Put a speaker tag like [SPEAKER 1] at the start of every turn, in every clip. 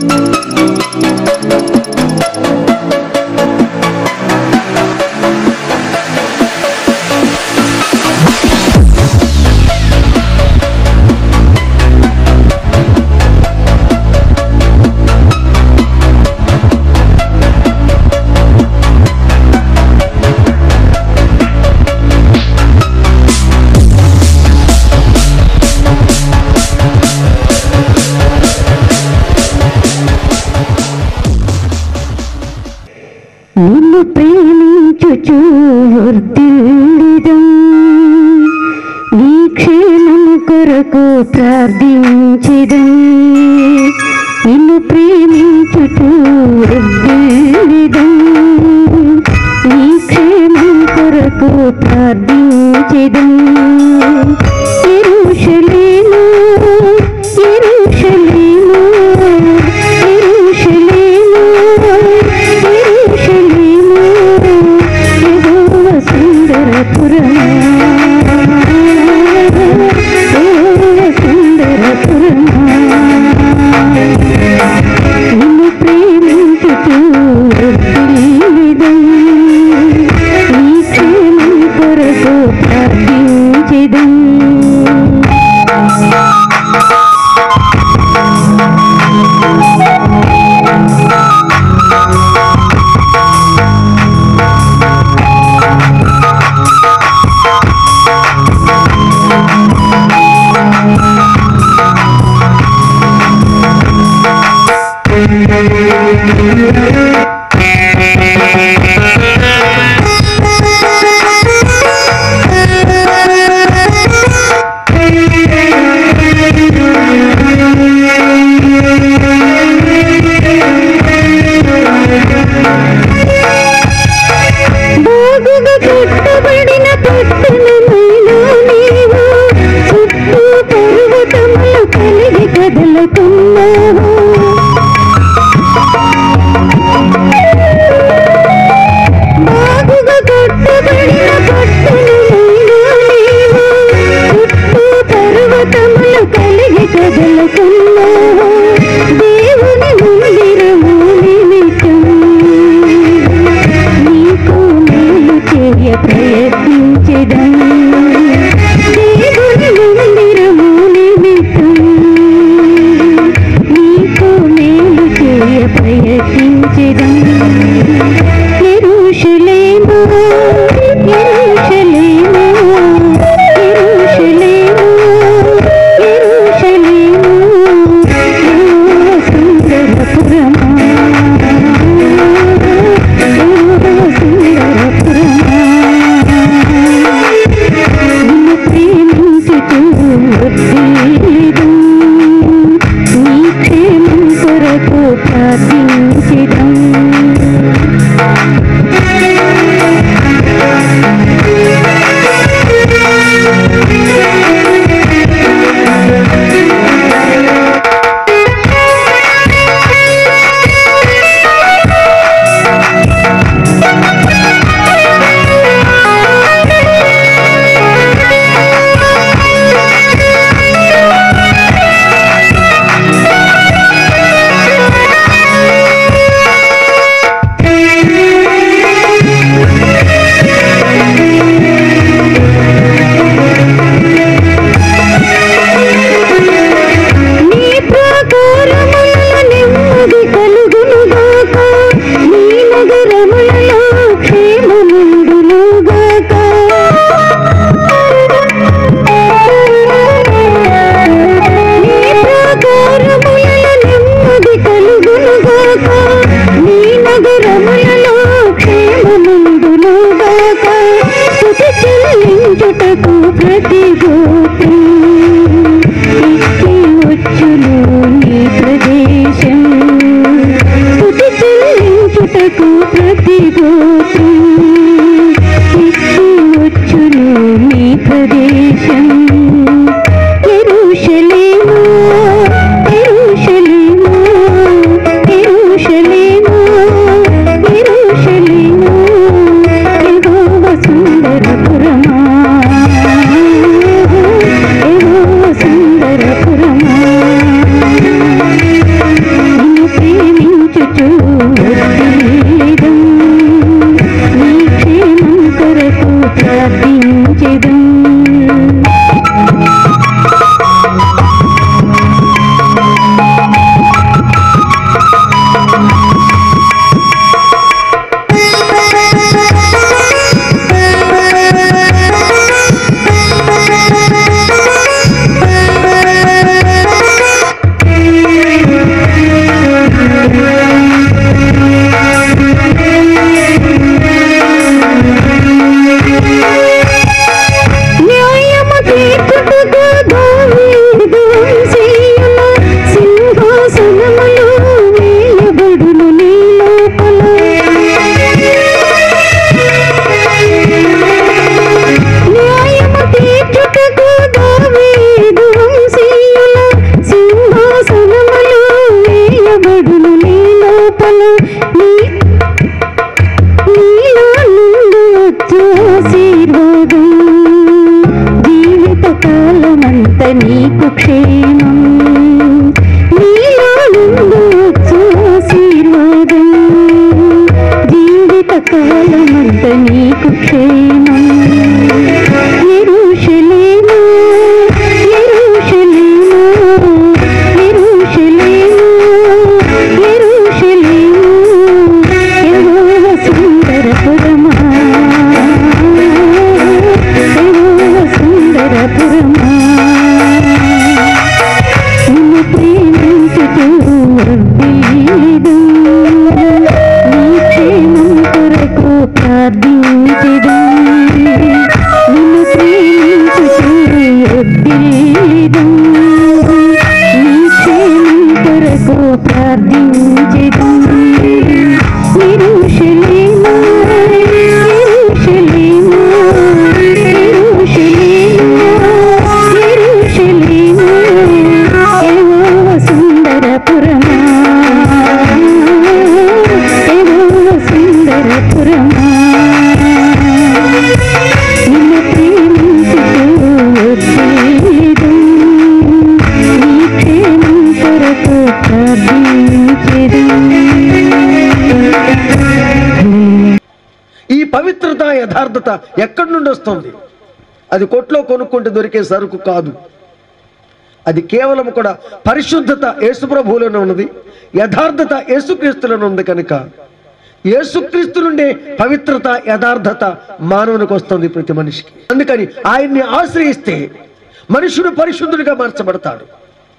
[SPEAKER 1] నిన్ను ప్రేమించుచు వర్ధిల్లిదం నీ క్షేమము కొరకు ప్రార్థించిదం నిన్ను ప్రేమించుచు వర్ధిల్లిదం నీ క్షేమం కొరకు ప్రార్థించిదం ఎరుషలేము ఎరుషలేము ఎరుషలేము ఎరుషలేము యెహోవ సుందరపురమా యెహోవ సుందరపురమా నిన్ను ప్రేమించుచు వర్ధిల్లిదం. నీ క్షేమం కొరకు ప్రార్థించెదం. బాగుగా కట్టబడిన పట్టణమైనా నీవు చుట్టూ పర్వతములు కలిగి కదలకున్నావు బాగుగా కట్టబడిన పట్టణమైనా నీవు చుట్టూ పర్వతములు కలిగి కదలకున్నావు దేవుని మందిరము నిమిత్తం నీకు మేలు చేయ ప్రయత్నించడం దేవుని మందిరము నిమిత్తం నీకు మేలు చేయ ప్రయత్నించడం ఎరుషలేము ఎరుషలేము ఎరుషలేము ఎరుషలేము లోపల నీ నీలో నుండి వచ్చు ఆశీర్వాదం జీవిత కాలమంత నీకు క్షేమం నీలో నుండి వచ్చు ఆశీర్వాదం జీవిత కాలమంత నీకు క్షేమం యెరూషలేము యెరూషలేము యెరూషలేము యెరూషలేము యెహోవా సుందరపురమా యెహోవా సుందరపురమా నిన్ను ప్రేమించుతూ వర్ధిల్లిదు. నీ క్షేమం కొరకు ప్రార్థించెదం. నిన్ను ప్రేమించుతూ వర్ధిల్లిదు. నీ క్షేమం కొరకు ప్రార్థించెదం. యెరూషలేము, యెరూషలేము, యెరూషలేము, యెరూషలేము, యెహోవా సుందరపురమా, యెహోవా సుందరపురమా. నిన్ను ప్రేమించుతూ వచ్చేదం. నీ క్షేమం కొరకు ప్రార్థించెదం.
[SPEAKER 2] ఈ పవిత్రత యథార్థత ఎక్కడి నుండి వస్తుంది అది కొట్లో కొనుక్కుంటే దొరికే సరుకు కాదు అది కేవలం కూడా పరిశుద్ధత యేసుప్రభువులోనే ఉన్నది యథార్థత యేసుక్రీస్తులోనే ఉంది కనుక యేసుక్రీస్తు నుండే పవిత్రత యథార్థత మానవునికి వస్తుంది ప్రతి మనిషికి అందుకని ఆయన్ని ఆశ్రయిస్తే మనుషుడు పరిశుద్ధుడిగా మార్చబడతాడు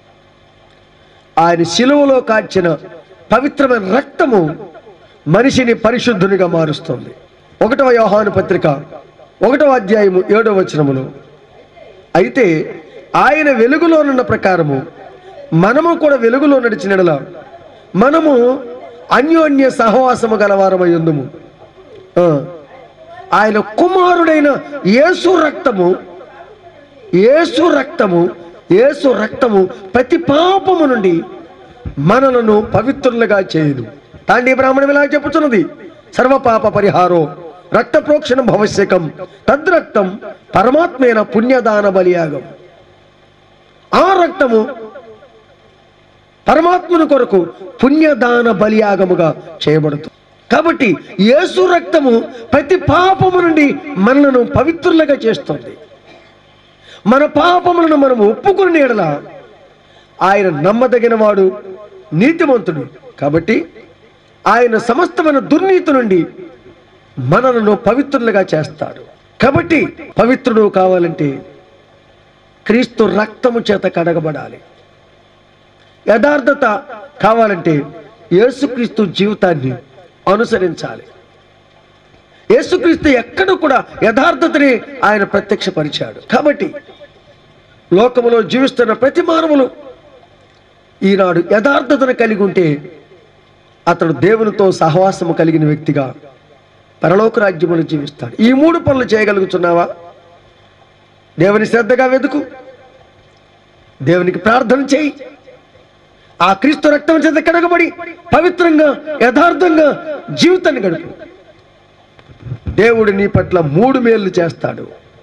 [SPEAKER 2] ఆయన శిలువలో కాచిన పవిత్రమైన రక్తము మనిషిని పరిశుద్ధునిగా మారుస్తుంది ఒకటవ యోహాను పత్రిక ఒకటవ అధ్యాయము ఏడవ వచనములో అయితే ఆయన వెలుగులోనున్న ప్రకారము మనము కూడా వెలుగులో నడిచినడల మనము అన్యోన్య సహవాసము గలవారమై ఉందుము ఆ, ఆయన కుమారుడైన యేసు రక్తము యేసు రక్తము యేసు రక్తము ప్రతి పాపము నుండి మనలను పవిత్రులుగా చేయదు తాండి బ్రాహ్మణం ఇలా చెప్పుచున్నది సర్వపాప పరిహారో రక్త ప్రోక్షణం భవశ్యకం తద్రక్తం పరమాత్మైన పుణ్యదాన బలియాగం ఆ రక్తము పరమాత్మను కొరకు పుణ్యదాన బలియాగముగా చేయబడుతుంది కాబట్టి యేసు రక్తము ప్రతి పాపము నుండి మనలను పవిత్రులుగా చేస్తుంది మన పాపములను మనం ఒప్పుకుని ఎడల ఆయన నమ్మదగిన వాడు నీతిమంతుడు కాబట్టి ఆయన సమస్తమైన దుర్నీతి నుండి మనలను పవిత్రులుగా చేస్తాడు కాబట్టి పవిత్రుడు కావాలంటే క్రీస్తు రక్తము చేత కడగబడాలి యథార్థత కావాలంటే యేసుక్రీస్తు జీవితాన్ని అనుసరించాలి యేసుక్రీస్తు ఎక్కడ కూడా యథార్థతని ఆయన ప్రత్యక్షపరిచాడు కాబట్టి లోకములో జీవిస్తున్న ప్రతి మానవులు ఈనాడు యథార్థతను కలిగి ఉంటే అతడు దేవునితో సహవాసము కలిగిన వ్యక్తిగా పరలోక రాజ్యములు జీవిస్తాడు ఈ మూడు పనులు చేయగలుగుతున్నావా దేవుని శ్రద్ధగా వెతుకు దేవునికి ప్రార్థన చేయి ఆ క్రీస్తు రక్తం చేత కడగబడి పవిత్రంగా యథార్థంగా జీవితాన్ని గడుపు దేవుడు నీ పట్ల మూడు మేళ్లు చేస్తాడు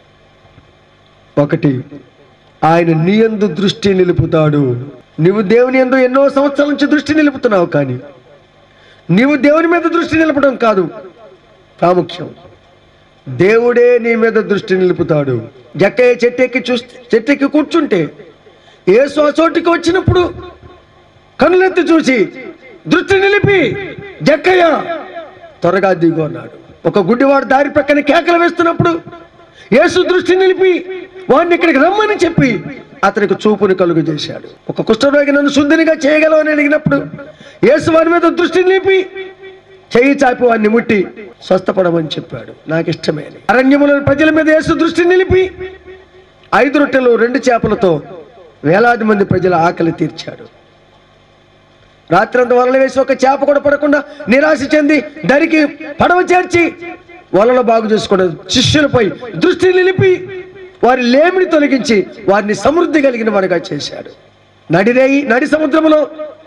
[SPEAKER 2] ఒకటి ఆయన నీ యందు దృష్టి నిలుపుతాడు నువ్వు దేవుని యందు ఎన్నో సంవత్సరాల నుంచి దృష్టి నిలుపుతున్నావు కానీ నీవు దేవుని మీద దృష్టి నిలపడం కాదు ప్రాముఖ్యం దేవుడే నీ మీద దృష్టి నిలుపుతాడు జక్కయ్య చెట్టెక్కి చూస్తే చెట్టెక్కి కూర్చుంటే ఏ చోటికి వచ్చినప్పుడు కనులెత్తి చూసి దృష్టి నిలిపి జక్కయ్య త్వరగా దిగు అన్నాడు ఒక గుడ్డివాడు దారి ప్రక్కన కేకలు వేస్తున్నప్పుడు యేసు దృష్టి నిలిపి వాడిని ఇక్కడికి రమ్మని చెప్పి అతనికి చూపుని కలుగు చేశాడు ఒక కుష్ఠరోగి నన్ను శుద్ధినిగా చేయగలవని అడిగినప్పుడు యేసు వారి మీద దృష్టి నిలిపి చేయి చాపి వాడిని ముట్టి స్వస్థపడమని చెప్పాడు నాకు ఇష్టమే అని. అరణ్యములోని ప్రజల మీద యేసు దృష్టి నిలిపి ఐదు రొట్టెలు రెండు చేపలతో వేలాది మంది ప్రజల ఆకలి తీర్చాడు రాత్రంతా వలలు వేసి ఒక చేప కూడా పడకుండా నిరాశ చెంది దరికి పడవ చేర్చి వలలో బాగు చేసుకున్న శిష్యులపై దృష్టి నిలిపి వారి లేమిని తొలగించి వారిని సమృద్ధి కలిగిన వారుగా చేశాడు నడిరేయి నడి సముద్రములో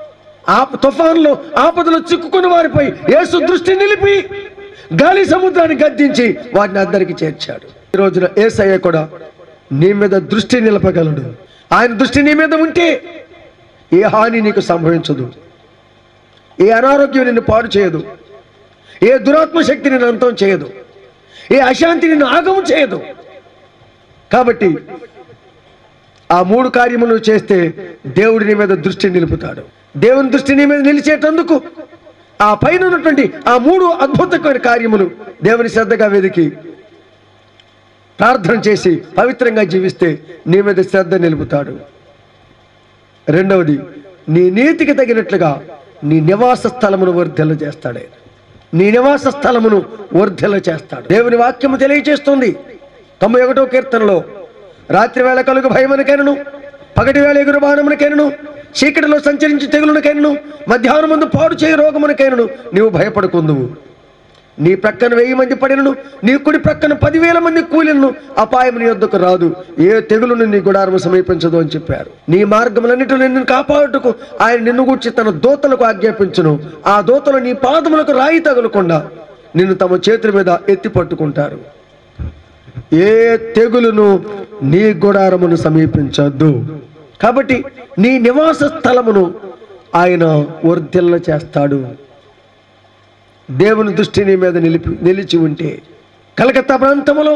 [SPEAKER 2] ఆ తుఫాన్లో ఆపదలో చిక్కుకున్న వారిపై యేసు దృష్టి నిలిపి గాలి సముద్రాన్ని గద్దించి వారిని అందరికి చేర్చాడు ఈ రోజున ఏసయ్య కూడా నీ మీద దృష్టి నిలపగలడు ఆయన దృష్టి నీ మీద ఉంటే ఏ హాని నీకు సంభవించదు ఏ అనారోగ్యం నిన్ను పాడు చేయదు ఏ దురాత్మ శక్తి నిన్ను అంతం చేయదు ఏ అశాంతి నిన్ను ఆగము చేయదు కాబట్టి ఆ మూడు కార్యములు చేస్తే దేవుడి నీ మీద దృష్టి నిలుపుతాడు దేవుని దృష్టి నీ మీద నిలిచేటందుకు ఆ పైన ఉన్నటువంటి ఆ మూడు అద్భుతమైన కార్యములు దేవుని శ్రద్ధగా వెదికి ప్రార్థన చేసి పవిత్రంగా జీవిస్తే నీ మీద శ్రద్ధ నిలుపుతాడు రెండవది నీ నీతికి తగినట్లుగా నీ నివాస స్థలమును వర్ధెల చేస్తాడు ఆయన. నీ నివాస స్థలమును వర్ధెల చేస్తాడు దేవుని వాక్యము తెలియచేస్తుంది తొంభై ఒకటో కీర్తనలో రాత్రి వేళ కలుగు భయమునకైనను పగటి వేళ ఎగురు బాణమునకైనను చీకటిలో సంచరించి తెగులునకైనను మధ్యాహ్నం ముందు పాడు చేయ రోగమునకైనను నీవు భయపడుకుందువు నీ ప్రక్కన వెయ్యి మంది పడినను నీ కుడి ప్రక్కన పదివేల మంది కూలినను అపాయం నీ యొద్దకు రాదు ఏ తెగులును నీ గుడారము సమీపించదు అని చెప్పారు నీ మార్గములన్నిటిలో నిన్ను కాపాడుటకు ఆయన నిన్ను గూర్చి తన దూతలకు ఆజ్ఞాపించును ఆ దూతలు నీ పాదములకు రాయి తగులకుండా నిన్ను తమ చేతుల మీద ఎత్తి పట్టుకుంటారు ఏ తెగులును నీ గుడారమును సమీపించద్దు కాబట్టి నీ నివాస స్థలమును ఆయన వర్ధిల్ల చేస్తాడు దేవుని దృష్టి నీ మీద నిలిపి నిలిచి ఉంటే కలకత్తా ప్రాంతంలో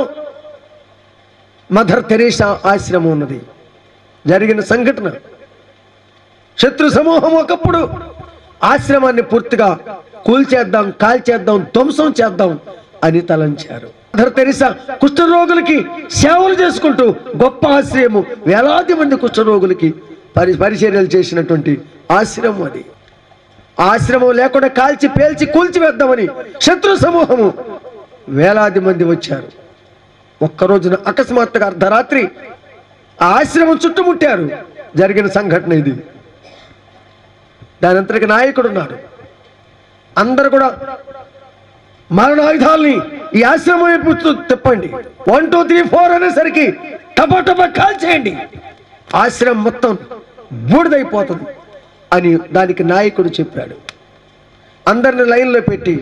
[SPEAKER 2] మదర్ తెరీసా ఆశ్రమం ఉన్నది జరిగిన సంఘటన శత్రు సమూహం ఒకప్పుడు ఆశ్రమాన్ని పూర్తిగా కూల్చేద్దాం కాల్చేద్దాం ధ్వంసం చేద్దాం అని తలంచారు మదర్ తెరీసా కుష్ఠరోగులకి సేవలు చేసుకుంటూ గొప్ప ఆశ్రయము వేలాది మంది కుష్ఠరోగులకి పరి పరిచర్యలు చేసినటువంటి ఆశ్రమం అది ఆశ్రమం లేకుండా కాల్చి పేల్చి కూల్చివేద్దామని శత్రు సమూహము వేలాది మంది వచ్చారు ఒక్క రోజున అకస్మాత్తుగా అర్ధరాత్రి ఆ ఆశ్రమం చుట్టుముట్టారు జరిగిన సంఘటన ఇది దాని అంతటికి నాయకుడు ఉన్నాడు అందరు కూడా మరణాయుధాల్ని ఈ ఆశ్రమం వైపు చూ- తిప్పండి వన్ టూ త్రీ ఫోర్ అనేసరికి టపా టపా కాల్చేయండి ఆశ్రమం మొత్తం బూడిదైపోతుంది అని దానికి నాయకుడు చెప్పాడు అందరిని లైన్లో పెట్టి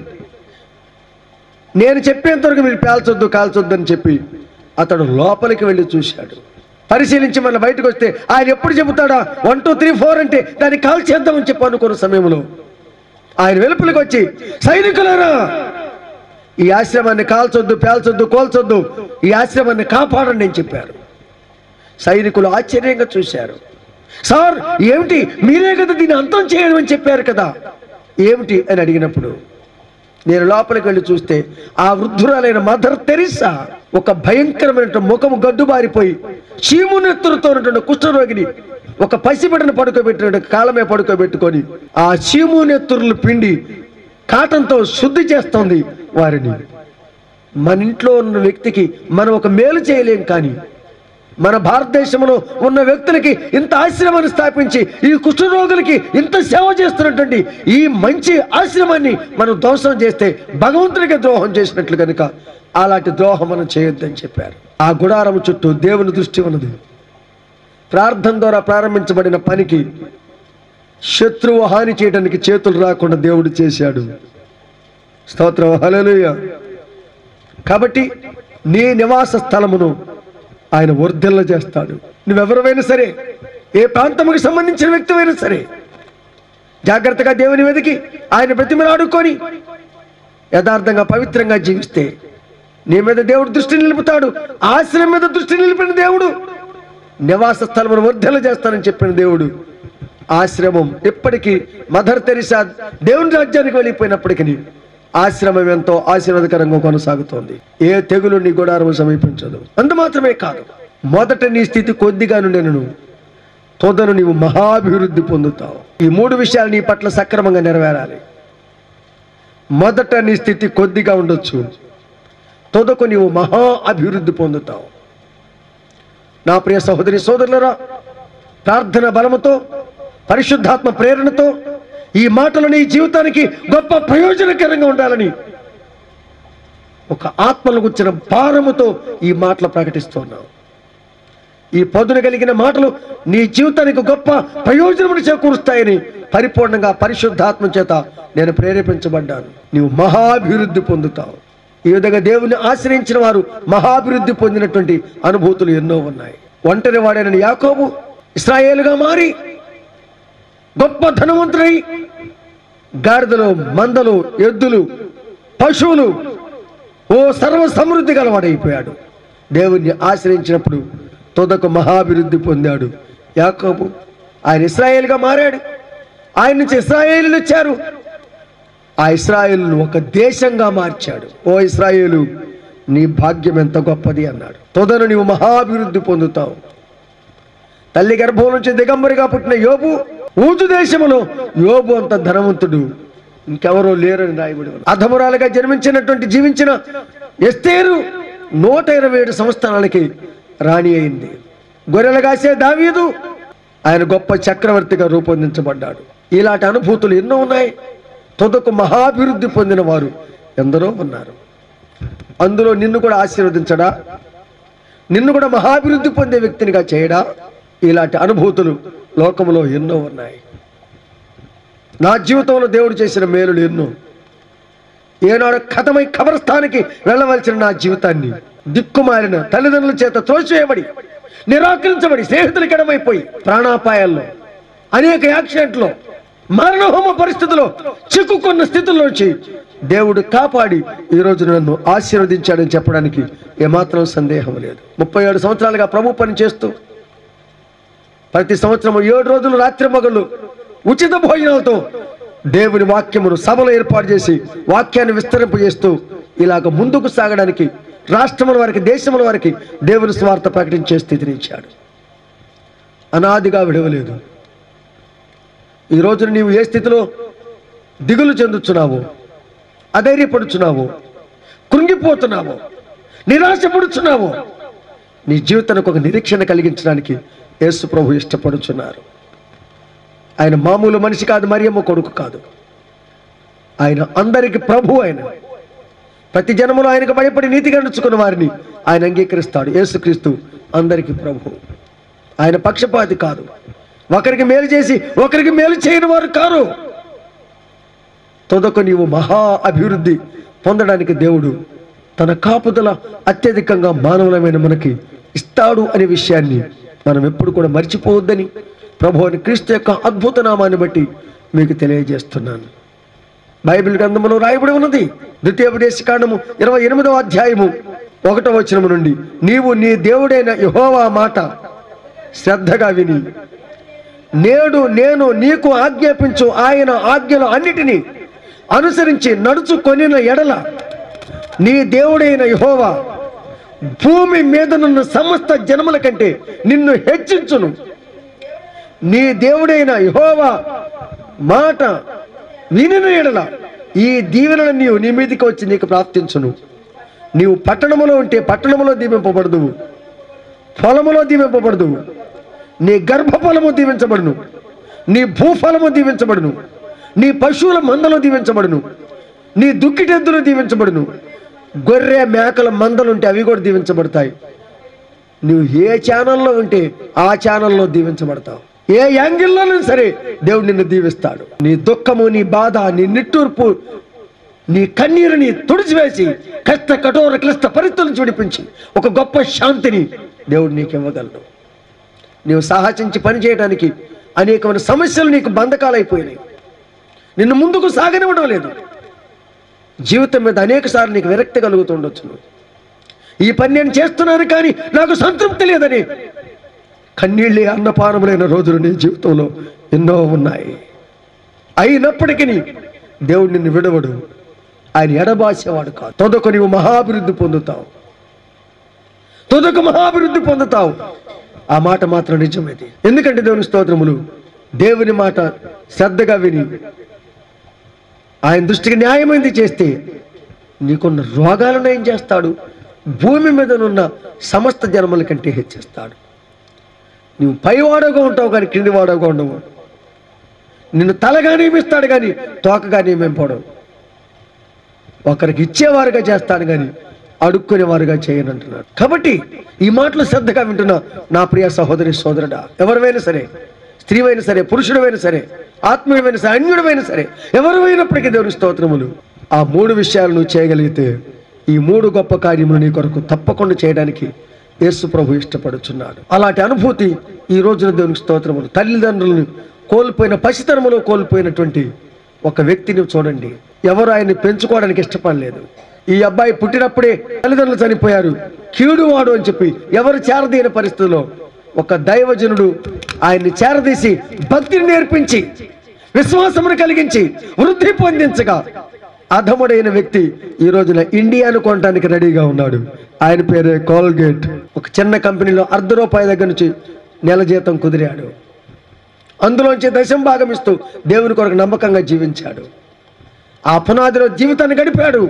[SPEAKER 2] నేను చెప్పేంత వరకు మీరు పేల్చొద్దు కాల్చొద్దు అని చెప్పి అతడు లోపలికి వెళ్ళి చూశాడు పరిశీలించి మన బయటకు వస్తే ఆయన ఎప్పుడు చెబుతాడా వన్ టూ త్రీ ఫోర్ అంటే దాన్ని కాల్ చేద్దామని చెప్పి అనుకున్న సమయంలో ఆయన వెలుపలికి వచ్చి సైనికులారా ఈ ఆశ్రమాన్ని కాల్చొద్దు పేల్చొద్దు కోల్చొద్దు ఈ ఆశ్రమాన్ని కాపాడండి అని చెప్పారు సైనికులు ఆశ్చర్యంగా చూశారు సార్ ఏమిటి మీరే కదా దీన్ని అంతం చేయడం అని చెప్పారు కదా ఏమిటి అని అడిగినప్పుడు నేను లోపలికి వెళ్ళి చూస్తే ఆ వృద్ధురాలైన మదర్ తెరిసా ఒక భయంకరమైన ముఖము గడ్డుబారిపోయి చీమునెత్తులతో ఉన్నటువంటి కుష్ఠరోగిని ఒక పసిబిడ్డను పడుకోబెట్టినట్టు కాలమే పడుకోబెట్టుకొని ఆ చీమునెత్తురులు పిండి కాటంతో శుద్ధి చేస్తోంది వారిని మన ఇంట్లో ఉన్న వ్యక్తికి మనం ఒక మేలు చేయలేం కానీ మన భారతదేశంలో ఉన్న వ్యక్తులకి ఇంత ఆశ్రమాన్ని స్థాపించి ఈ కుష్ఠరోగులకి ఇంత సేవ చేస్తున్నటువంటి ఈ మంచి ఆశ్రమాన్ని మనం ధ్వంసం చేస్తే భగవంతుడికి ద్రోహం చేసినట్లు కనుక అలాంటి ద్రోహం మనం చేయొద్దని చెప్పారు ఆ గుడారం చుట్టూ దేవుని దృష్టి ఉన్నది ప్రార్థన ద్వారా ప్రారంభించబడిన పనికి శత్రువు హాని చేయడానికి చేతులు రాకుండా దేవుడు చేశాడు స్తోత్రం హల్లెలూయా కాబట్టి నీ నివాస స్థలమును ఆయన వర్ధిల్ల చేస్తాడు నువ్వెవరివైనా సరే ఏ ప్రాంతముకి సంబంధించిన వ్యక్తివైనా సరే జాగ్రత్తగా దేవుని వెతికి ఆయన ప్రతిమలాడుకొని యథార్థంగా పవిత్రంగా జీవిస్తే నీ మీద దేవుడు దృష్టి నిలుపుతాడు ఆశ్రయం మీద దృష్టి నిలిపిన దేవుడు నివాస స్థలమును వర్ధల చేస్తానని చెప్పిన దేవుడు ఆశ్రమం ఎప్పటికీ మదర్ తెరిసా దేవుని రాజ్యానికి వెళ్ళిపోయినప్పటికీ ఆశ్రమం ఎంతో ఆశీర్వాదకరంగా కొనసాగుతోంది ఏ తెగులు నీ గుడారము సమీపించదు అంత మాత్రమే కాదు మొదట నీ స్థితి కొద్దిగా నుండెను తొదను నీవు మహాభివృద్ధి పొందుతావు ఈ మూడు విషయాలు నీ పట్ల సక్రమంగా నెరవేరాలి మొదట నీ స్థితి కొద్దిగా ఉండొచ్చు తొదకు నీవు మహా అభివృద్ధి పొందుతావు నా ప్రియ సహోదరి సోదరులరా ప్రార్థన బలముతో పరిశుద్ధాత్మ ప్రేరణతో ఈ మాటలు నీ జీవితానికి గొప్ప ప్రయోజనకరంగా ఉండాలని ఒక ఆత్మను గుచ్చిన భారముతో ఈ మాటలు ప్రకటిస్తున్నావు ఈ పదును కలిగిన మాటలు నీ జీవితానికి గొప్ప ప్రయోజనమును చేకూరుస్తాయని పరిపూర్ణంగా పరిశుద్ధాత్మ చేత నేను ప్రేరేపించబడ్డాను నీవు మహాభివృద్ధి పొందుతావు ఈ విధంగా దేవుని ఆశ్రయించిన వారు మహాభివృద్ధి పొందినటువంటి అనుభూతులు ఎన్నో ఉన్నాయి ఒంటరి వాడైన యాకోబు ఇస్రాయేలుగా మారి గొప్ప ధనవంతుడై గాడిదలు మందలు ఎద్దులు పశువులు ఓ సర్వ సమృద్ధి గలవాడైపోయాడు దేవుణ్ణి ఆశ్రయించినప్పుడు తొదకు మహాభివృద్ధి పొందాడు యాకోబు ఆయన ఇస్రాయేల్గా మారాడు ఆయన నుంచి ఇస్రాయేలు వచ్చారు ఆ ఇస్రాయేలును ఒక దేశంగా మార్చాడు ఓ ఇస్రాయేలు నీ భాగ్యం ఎంత గొప్పది అన్నాడు తొదను నీవు మహాభివృద్ధి పొందుతావు తల్లి గర్భం నుంచి దిగంబరిగా పుట్టిన యోబు ఊజు దేశములో యోబు అంత ధనవంతుడు ఇంకెవరో లేరని రాయబడి ఉంది. అధమురాలుగా జన్మించినటువంటి జీవించిన ఎస్తేరు నూట ఇరవై ఏడు సంవత్సరాలకి రాణి అయింది గొర్రెలు కాసే దావీదు ఆయన గొప్ప చక్రవర్తిగా రూపొందించబడ్డాడు ఇలాంటి అనుభూతులు ఎన్నో ఉన్నాయి తొదకు మహాభివృద్ధి పొందిన వారు ఎందరో ఉన్నారు అందులో నిన్ను కూడా ఆశీర్వదించడా నిన్ను కూడా మహాభివృద్ధి పొందే వ్యక్తినిగా చేయడా ఇలాంటి అనుభూతులు లోకంలో ఎన్నో ఉన్నాయి నా జీవితంలో దేవుడు చేసిన మేలులు ఎన్నో ఏనాడు కథమై ఖబరస్థానికి వెళ్ళవలసిన నా జీవితాన్ని దిక్కుమాలిన తల్లిదండ్రుల చేత త్రోసివేయబడి నిరాకరించబడి స్నేహితులకి ఎడమైపోయి ప్రాణాపాయాల్లో అనేక యాక్సిడెంట్లో మరణహోమ పరిస్థితిలో చిక్కుకున్న స్థితిలోంచి దేవుడు కాపాడి ఈ రోజు నన్ను ఆశీర్వదించాడని చెప్పడానికి ఏమాత్రం సందేహం లేదు ముప్పై ఏడు సంవత్సరాలుగా ప్రభు పని చేస్తూ ప్రతి సంవత్సరం ఏడు రోజులు రాత్రి మగళ్ళు ఉచిత భోజనాలతో దేవుని వాక్యమును సభలు ఏర్పాటు చేసి వాక్యాన్ని విస్తరింపజేస్తూ ఇలాగ ముందుకు సాగడానికి రాష్ట్రముల వారికి దేశముల వారికి దేవుని స్వార్థ ప్రకటించే స్థితిని ఇచ్చాడు అనాదిగా విడవలేదు ఈ రోజున నీవు ఏ స్థితిలో దిగులు చెందుతున్నావో అధైర్యపడుచున్నావో కృంగిపోతున్నావో నిరాశపడుచున్నావో నీ జీవితానికి ఒక నిరీక్షణ కలిగించడానికి యేసు ప్రభు ఇష్టపడుచున్నారు ఆయన మామూలు మనిషి కాదు మరియమ్మ కొడుకు కాదు ఆయన అందరికి ప్రభు ఆయన ప్రతి జనములో ఆయనకు భయపడి నీతిగా నడుచుకున్న వారిని ఆయన అంగీకరిస్తాడు యేసుక్రీస్తు అందరికి ప్రభు ఆయన పక్షపాతి కాదు ఒకరికి మేలు చేసి ఒకరికి మేలు చేయని వారు కారు తొదకు నీవు మహా అభివృద్ధి పొందడానికి దేవుడు తన కాపుదల అత్యధికంగా మానవులమైన మనకి ఇస్తాడు అనే విషయాన్ని మనం ఎప్పుడు కూడా మర్చిపోవద్దని ప్రభు అని క్రీస్తు యొక్క అద్భుత నామాన్ని బట్టి మీకు తెలియజేస్తున్నాను బైబిల్ గ్రంథములో రాయబడి ఉన్నది ద్వితీయోపదేశ కాండము ఇరవై ఎనిమిదవ అధ్యాయము ఒకటో వచనము నుండి నీవు నీ దేవుడైన యహోవా మాట శ్రద్ధగా విని నేడు నేను నీకు ఆజ్ఞాపించు ఆయన ఆజ్ఞలు అన్నిటినీ అనుసరించి నడుచుకొనిన ఎడల నీ దేవుడైన యహోవా భూమి మీదనున్న సమస్త జనముల కంటే నిన్ను హెచ్చించును నీ దేవుడైన యహోవా మాట వినిన ఎడల ఈ దీవెనలు నీవు నీ మీదకి వచ్చి నీకు ప్రాప్తించును నీవు పట్టణములో ఉంటే పట్టణములో దీవింపబడదు ఫలములో దీవింపబడదు నీ గర్భఫలము దీవించబడును నీ భూఫలము దీవించబడును నీ పశువుల మందలు దీవించబడును నీ దుక్కిటెద్దులు దీవించబడును గొర్రె మేకల మందలు ఉంటే అవి కూడా దీవించబడతాయి నువ్వు ఏ ఛానల్లో ఉంటే ఆ ఛానల్లో దీవించబడతావు ఏ యాంగిల్లోనూ సరే దేవుడు నిన్ను దీవిస్తాడు నీ దుఃఖము నీ బాధ నీ నిట్టూర్పు నీ కన్నీరుని తుడిచివేసి కష్ట కఠోర క్లిష్ట పరిస్థితుల నుంచి విడిపించి ఒక గొప్ప శాంతిని దేవుడు నీకు ఇవ్వగలడు నీవు సాహసించి పని చేయడానికి అనేకమైన సమస్యలు నీకు బంధకాలైపోయినాయి నిన్ను ముందుకు సాగనివ్వడం లేదు జీవితం మీద అనేక సార్లు నీకు విరక్తి కలుగుతుండొచ్చు ఈ పని నేను చేస్తున్నాను కానీ నాకు సంతృప్తి లేదని కన్నీళ్ళే అన్నపానములైన రోజులు నీ జీవితంలో ఎన్నో ఉన్నాయి అయినప్పటికీ దేవుడు నిన్ను విడవడు ఆయన ఎడబాసేవాడు కాదు తొదకు నీవు మహాభివృద్ధి పొందుతావు తొదకు మహాభివృద్ధి పొందుతావు ఆ మాట మాత్రం నిజమేది ఎందుకంటే దేవుని స్తోత్రములు దేవుని మాట శ్రద్ధగా విని ఆయన దృష్టికి న్యాయమైంది చేస్తే నీకున్న రోగాలను ఏం చేస్తాడు భూమి మీదనున్న సమస్త జన్మల కంటే హెచ్చిస్తాడు నువ్వు పైవాడగా ఉంటావు కానీ కిందివాడగా ఉండవు నిన్ను తలగా నియమిస్తాడు కానీ తోకగా నియమింపడం ఒకరికి ఇచ్చేవారుగా చేస్తాడు కానీ అడుక్కునేవారుగా చేయనంటున్నాడు కాబట్టి ఈ మాటలు శ్రద్ధగా వింటున్నా నా ప్రియ సహోదరి సోదరుడా ఎవరివైనా సరే స్త్రీవైనా సరే పురుషుడమైనా సరే ఆత్మీయమైన సరే అన్యుడమైనా సరే ఎవరైనప్పటికీ దేవుని స్తోత్రములు ఆ మూడు విషయాలు నువ్వు చేయగలిగితే ఈ మూడు గొప్ప కార్యములు నీ కొరకు తప్పకుండా చేయడానికి యేసు ప్రభు ఇష్టపడుచున్నాడు అలాంటి అనుభూతి ఈ రోజున దేవునికి స్తోత్రములు తల్లిదండ్రులను కోల్పోయిన పసితనములో కోల్పోయినటువంటి ఒక వ్యక్తిని చూడండి ఎవరు ఆయన్ని పెంచుకోవడానికి ఇష్టపడలేదు ఈ అబ్బాయి పుట్టినప్పుడే తల్లిదండ్రులు చనిపోయారు కీడువాడు అని చెప్పి ఎవరు చేరదీయని పరిస్థితిలో ఒక దైవజనుడు ఆయన్ని చేరదీసి భక్తిని నేర్పించి విశ్వాసమును కలిగించి వృద్ధి పొందించగా అధముడైన వ్యక్తి ఈ రోజున ఇండియాను కొనడానికి రెడీగా ఉన్నాడు ఆయన పేరే కోల్గేట్ ఒక చిన్న కంపెనీలో అర్ధ రూపాయి దగ్గర నుంచి నెల జీతం కుదిరాడు అందులోంచి దశం భాగం ఇస్తూ దేవుని కొరకు నమ్మకంగా జీవించాడు ఆ పునాదిలో జీవితాన్ని గడిపాడు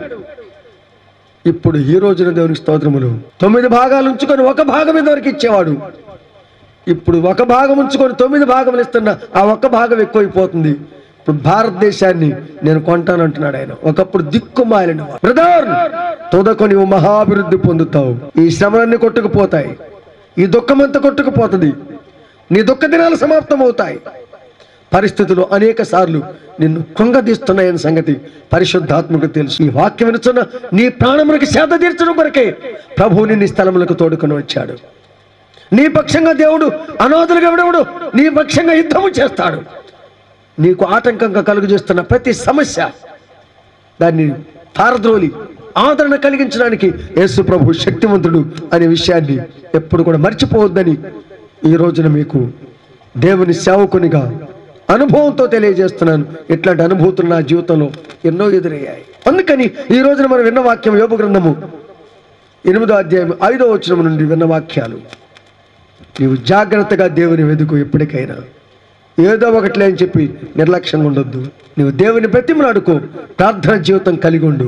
[SPEAKER 2] ఇప్పుడు ఈ రోజున దేవునికి స్తోత్రములు తొమ్మిది భాగాలు ఉంచుకొని ఒక భాగం వరకు ఇచ్చేవాడు ఇప్పుడు ఒక భాగం ఉంచుకొని తొమ్మిది భాగములు ఇస్తున్న ఆ ఒక్క భాగం ఎక్కువైపోతుంది ఇప్పుడు భారతదేశాన్ని నేను కొంటానంటున్నాడు ఆయన ఒకప్పుడు దిక్కుమాలిన బ్రదర్ తొదకు నీవు మహాభివృద్ధి పొందుతావు ఈ శ్రమలన్నీ కొట్టుకుపోతాయి ఈ దుఃఖమంతా కొట్టుకుపోతుంది నీ దుఃఖ దినాలు సమాప్తం అవుతాయి పరిస్థితులు అనేక సార్లు నిన్ను కృంగదీస్తున్నాయని సంగతి పరిశుద్ధాత్మకు తెలుసు ఈ వాక్యం వినుచున్న నీ ప్రాణములకు సేద తీర్చడం కొరకే ప్రభువు నిన్ను ఈ స్థలములకు తోడుకొని వచ్చాడు నీ పక్షంగా దేవుడు అనాథులుగా విడవడు నీ పక్షంగా యుద్ధము చేస్తాడు నీకు ఆటంకంగా కలుగు చేస్తున్న ప్రతి సమస్య దాన్ని పారద్రోలి ఆదరణ కలిగించడానికి యేసు ప్రభు శక్తివంతుడు అనే విషయాన్ని ఎప్పుడు కూడా మర్చిపోవద్దని ఈ రోజున మీకు దేవుని సేవకునిగా అనుభవంతో తెలియజేస్తున్నాను ఇట్లాంటి అనుభూతులు నా జీవితంలో ఎన్నో ఎదురయ్యాయి అందుకని ఈ రోజున మనం విన్న వాక్యం యోగ గ్రంథము ఎనిమిదో అధ్యాయం ఐదో వచనం నుండి విన్న వాక్యాలు నీవు జాగ్రత్తగా దేవుని వెతుకు ఎప్పటికైనా ఏదో ఒకట్లే అని చెప్పి నిర్లక్ష్యంగా ఉండొద్దు నువ్వు దేవుని బ్రతిమలాడుకో ప్రార్థన జీవితం కలిగి ఉండు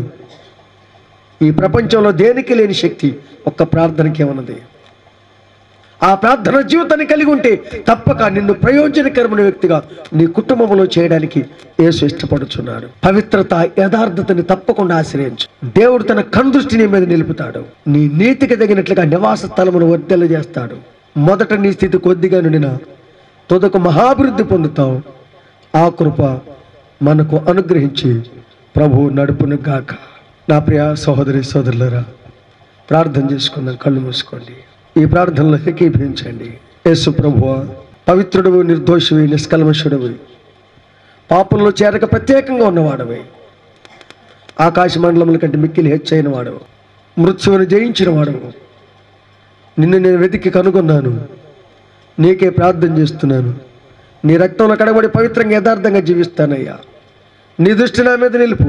[SPEAKER 2] ఈ ప్రపంచంలో దేనికి లేని శక్తి ఒక్క ప్రార్థనకే ఉన్నది ఆ ప్రార్థన జీవితాన్ని కలిగి ఉంటే తప్పక నిన్ను ప్రయోజనకరమైన వ్యక్తిగా నీ కుటుంబంలో చేయడానికి యేసు ఇష్టపడుచున్నాడు పవిత్రత యథార్థతని తప్పకుండా ఆశ్రయించు దేవుడు తన కనుదృష్టి నీ మీద నిలుపుతాడు నీ నీతికి తగినట్లుగా నివాస స్థలమును వర్ధెల చేస్తాడు మొదట నీ స్థితి కొద్దిగా నుండిన తొదకు మహాభివృద్ధి పొందుతావు ఆ కృప మనకు అనుగ్రహించి ప్రభు నడుపును గాక నా ప్రియ సహోదరి సోదరులరా ప్రార్థన చేసుకుందాం కళ్ళు మూసుకోండి ఈ ప్రార్థనలో ఏకీభవించండి యేసు ప్రభువ పవిత్రుడు నిర్దోషివి నిష్కల్మషుడివి పాపంలో చేరక ప్రత్యేకంగా ఉన్నవాడవి ఆకాశ మండలముల కంటే మిక్కిలి హెచ్చైన వాడవు మృత్యువును జయించిన వాడవు నిన్ను నేను వెతికి కనుగొన్నాను నీకే ప్రార్థన చేస్తున్నాను నీ రక్తంలో కడబడి పవిత్రంగా యథార్థంగా జీవిస్తానయ్యా నీ దృష్టి నా మీద నిలుపు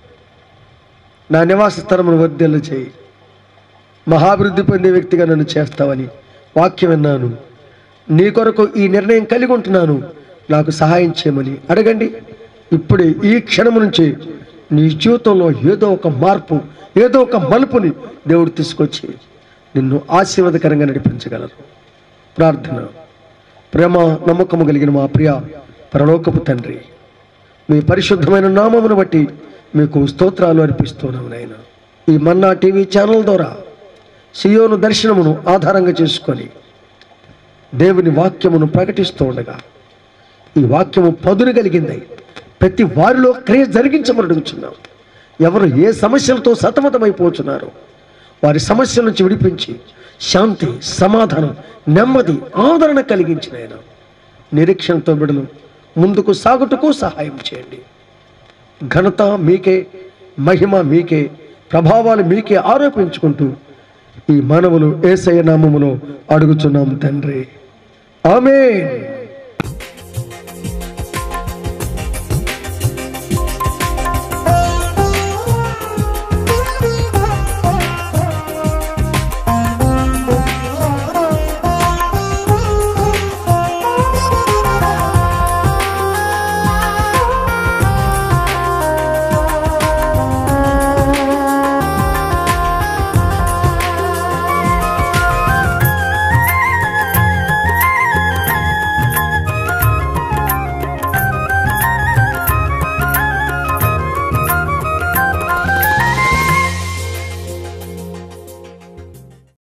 [SPEAKER 2] నా నివాస స్థలమును వర్ధెల్ల చేయి మహాభివృద్ధి పొందే వ్యక్తిగా నన్ను చేస్తావని వాక్యం విన్నాను నీ కొరకు ఈ నిర్ణయం కలిగి ఉంటున్నాను నాకు సహాయం చేయమని అడగండి ఇప్పుడే ఈ క్షణం నుంచి నీ జీవితంలో ఏదో ఒక మార్పు ఏదో ఒక మలుపుని దేవుడు తీసుకొచ్చి నిన్ను ఆశీర్వాదకరంగా నడిపించగలరు ప్రార్థన ప్రేమ నమ్మకము కలిగిన మా ప్రియ పరలోకపు తండ్రి మీ పరిశుద్ధమైన నామమును బట్టి మీకు స్తోత్రాలు అర్పిస్తున్నాము నాయన ఈ మన్నా టీవీ ఛానల్ ద్వారా సియోను దర్శనమును ఆధారంగా చేసుకొని దేవుని వాక్యమును ప్రకటిస్తూ ఉండగా ఈ వాక్యము పదును కలిగింది ప్రతి వారిలో క్రియ జరిగించమని అడుగుచున్నాం ఎవరు ఏ సమస్యలతో సతమతమైపోతున్నారు వారి సమస్యల నుంచి విడిపించి శాంతి సమాధానం నెమ్మది ఆదరణ కలిగించిన ఆయన నిరీక్షణతో బిడలు ముందుకు సాగుటకు సహాయం చేయండి ఘనత మీకే మహిమ మీకే ప్రభావాలు మీకే ఆరోపించుకుంటూ ఈ మానవులు ఏసయ నామములో అడుగుచున్నాం తండ్రి ఆమె